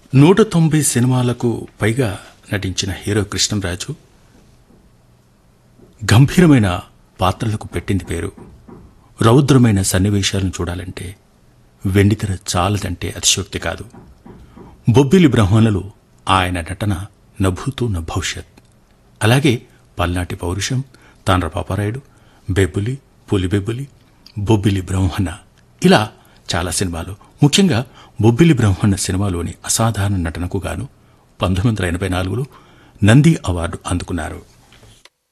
నూట తొంభై సినిమాలకు పైగా నటించిన హీరో కృష్ణంరాజు గంభీరమైన పాత్రలకు పెట్టింది పేరు రౌద్రమైన సన్నివేశాలను చూడాలంటే వెండితెర చాలదంటే అతిశయోక్తి కాదు బొబ్బిలి బ్రహ్మణులు ఆయన నటన నభూతు నభవిష్యత్ అలాగే పల్నాటి పౌరుషం తాండ్ర పాపారాయుడు బెబ్బులి పులిబెబ్బులి బొబ్బిలి బ్రహ్మణ ఇలా చాలా సినిమాలు ముఖ్యంగా బొబ్బిలి బ్రహ్మణ సినిమాలోని అసాధారణ నటనకు గాను పంతొమ్మిది వందల ఎనభై నాలుగులో నంది అవార్డు అందుకున్నారు